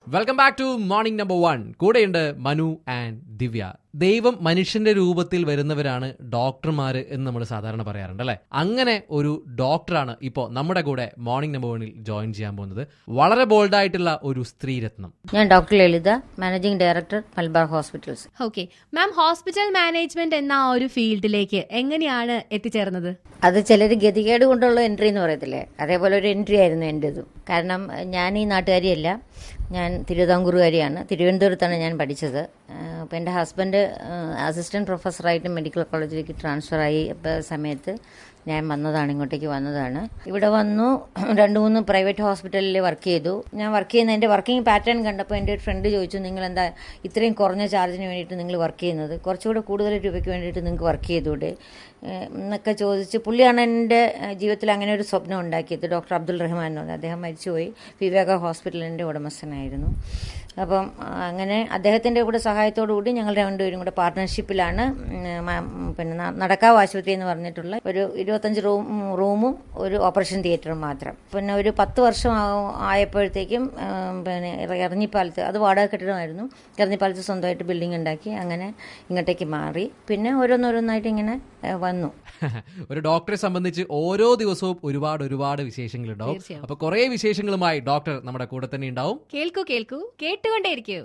Welcome back to morning number one കൂടെയുണ്ട് Manu and ദിവ്യ ദൈവം മനുഷ്യന്റെ രൂപത്തിൽ വരുന്നവരാണ് ഡോക്ടർമാര് എന്ന് നമ്മൾ സാധാരണ പറയാറുണ്ട് അല്ലെ അങ്ങനെ ഒരു ഡോക്ടറാണ് ഇപ്പോൾ നമ്മുടെ കൂടെ മോർണിംഗ് നമ്പർ വണ്ണിൽ ജോയിൻ ചെയ്യാൻ പോകുന്നത് വളരെ ബോൾഡ് ആയിട്ടുള്ള ഒരു സ്ത്രീരത്നം ഞാൻ doctor Lalitha managing director Malabar hospitals okay ma'am hospital management എന്ന ആ ഒരു ഫീൽഡിലേക്ക് എങ്ങനെയാണ് എത്തിച്ചേർന്നത് അത് ചിലർ ഗതികേട് കൊണ്ടുള്ള എൻട്രി എന്ന് പറയത്തില്ലേ അതേപോലെ ഒരു എൻട്രി ആയിരുന്നു എൻ്റെതും കാരണം ഞാൻ ഈ നാട്ടുകാരിയല്ല ഞാൻ തിരുവിതാംകൂറുകാരിയാണ് തിരുവനന്തപുരത്താണ് ഞാൻ പഠിച്ചത് അപ്പോൾ എൻ്റെ ഹസ്ബൻഡ് അസിസ്റ്റൻറ്റ് പ്രൊഫസറായിട്ട് മെഡിക്കൽ കോളേജിലേക്ക് ട്രാൻസ്ഫർ ആയി ഇപ്പോൾ സമയത്ത് ഞാൻ വന്നതാണ് ഇങ്ങോട്ടേക്ക് വന്നതാണ് ഇവിടെ വന്നു രണ്ട് മൂന്ന് പ്രൈവറ്റ് ഹോസ്പിറ്റലിൽ വർക്ക് ചെയ്തു ഞാൻ വർക്ക് ചെയ്യുന്ന എൻ്റെ വർക്കിംഗ് പാറ്റേൺ കണ്ടപ്പോൾ എൻ്റെ ഒരു ഫ്രണ്ട് ചോദിച്ചു നിങ്ങൾ എന്താ ഇത്രയും കുറഞ്ഞ ചാർജിന് വേണ്ടിയിട്ട് നിങ്ങൾ വർക്ക് ചെയ്യുന്നത് കുറച്ചുകൂടെ കൂടുതൽ രൂപയ്ക്ക് വേണ്ടിയിട്ട് നിങ്ങൾക്ക് വർക്ക് ചെയ്തുകൂടെ ഏഹ് എന്നൊക്കെ ചോദിച്ച് പുള്ളിയാണ് എൻ്റെ ഏഹ് ജീവിതത്തിൽ അങ്ങനെ ഒരു സ്വപ്നം ഉണ്ടാക്കിയത് ഡോക്ടർ അബ്ദുൾ റഹ്മാൻ എന്ന് പറഞ്ഞത് അദ്ദേഹം മരിച്ചുപോയി വിവേക ഹോസ്പിറ്റലിൻ്റെ ഉടമസ്ഥനായിരുന്നു അപ്പം ആ, അങ്ങനെ അദ്ദേഹത്തിൻ്റെ കൂടെ സഹായത്തോടു കൂടി ഞങ്ങൾ രണ്ടുപേരും കൂടെ പാർട്ട്ണർഷിപ്പിലാണ് ഉം, മ- ഉം, പിന്നെ ന- നടക്കാവ് ആശുപത്രി എന്ന് പറഞ്ഞിട്ടുള്ള ഒരു ഇരുപത്തഞ്ച് റൂം റൂമും ഒരു ഓപ്പറേഷൻ തിയേറ്ററും മാത്രം പിന്നെ ഒരു പത്ത് വർഷം ആ- ആയപ്പോഴത്തേക്കും ഉം, പിന്നെ ഇറ- എറഞ്ഞിപ്പാലത്ത് അത് വാടക കെട്ടിടമായിരുന്നു എറഞ്ഞിപ്പാലത്ത് സ്വന്തമായിട്ട് ബിൽഡിംഗ് ഉണ്ടാക്കി അങ്ങനെ ഇങ്ങോട്ടേക്ക് മാറി പിന്നെ ഓരോന്നോരോന്നായിട്ട് ഇങ്ങനെ ഏ, വന്നു ഒരു ഡോക്ടറെ സംബന്ധിച്ച് ഓരോ ദിവസവും ഒരുപാട് ഒരുപാട് വിശേഷങ്ങൾ ഉണ്ടാവും തീർച്ചയായും. അപ്പൊ കുറെ വിശേഷങ്ങളുമായി ഡോക്ടർ നമ്മുടെ കൂടെ തന്നെ ഉണ്ടാവും കേൾക്കൂ കേൾക്കൂ കേട്ടുകൊണ്ടേയിരിക്കൂ